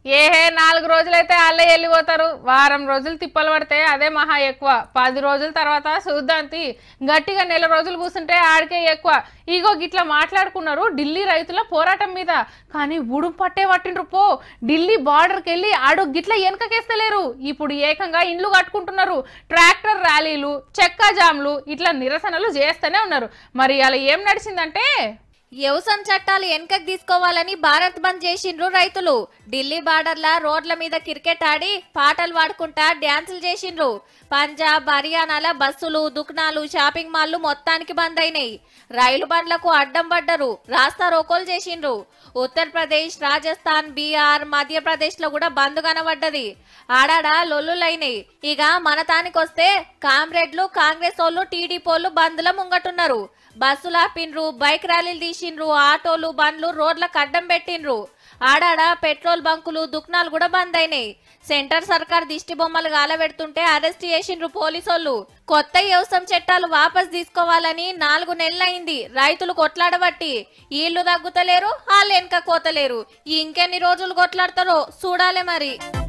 ఏహే నాలుగు రోజులైతే వాళ్ళే వెళ్ళిపోతారు వారం రోజులు తిప్పలు పడితే అదే మహా ఎక్కువ పది రోజుల తర్వాత చూద్దాంతి గట్టిగా నెల రోజులు కూర్చుంటే ఆడికే ఎక్కువ ఇగో గిట్లా మాట్లాడుకున్నారు ఢిల్లీ రైతుల పోరాటం మీద కానీ ఉడుం పట్టే పట్టిండ్రు పో ఢిల్లీ బార్డర్కి వెళ్ళి ఆడు గిట్లా వెనకకేస్తలేరు ఇప్పుడు ఏకంగా ఇండ్లు కట్టుకుంటున్నారు ట్రాక్టర్ ర్యాలీలు చెక్క జామ్లు ఇట్లా నిరసనలు చేస్తూనే ఉన్నారు మరి అలా ఏం నడిచిందంటే వ్యవసాయ చట్టాలు వెనకకు తీసుకోవాలని భారత్ బంద్ చేసిండ్రు రైతులు ఢిల్లీ బార్డర్ల రోడ్ల మీద క్రికెట్ ఆడి పాటలు పాడుకుంటా డ్యాన్సులు చేసిండ్రు పంజాబ్ హర్యానాల బస్సులు దుకాణాలు షాపింగ్ మాల్లు మొత్తానికి బంద్ అయినాయి రైలు బండ్లకు అడ్డం పడ్డరు రాస్తా రోకోలు చేసిండ్రు ఉత్తరప్రదేశ్ రాజస్థాన్ బీహార్ మధ్యప్రదేశ్ లో కూడా బంద్ కనబడ్డది ఆడాడ లొల్లులైనాయి ఇక మన తానికొస్తే కామ్రేడ్లు కాంగ్రెస్ వాళ్ళు టీడీపీ వాళ్ళు బంద్ల ముంగటున్నారు బస్సులు ఆపిండ్రు బైక్ ర్యాలీలు తీసిండ్రు ఆటోలు బండ్లు రోడ్లకు అడ్డం పెట్టిండ్రు ఆడాడ పెట్రోల్ బంకులు దుకాణాలు కూడా బంద్ అయినాయి సెంటర్ సర్కార్ దిష్టి బొమ్మలు గాలబెడుతుంటే అరెస్ట్ చేసిండ్రు పోలీసోళ్ళు కొత్త వ్యవసాయం చట్టాలు వాపస్ తీసుకోవాలని నాలుగు నెలలైంది రైతులు కొట్లాడబట్టి వీళ్ళు తగ్గుతలేరు వాళ్ళు వెనక కోతలేరు ఇంకెన్ని రోజులు కొట్లాడతారో చూడాలి మరి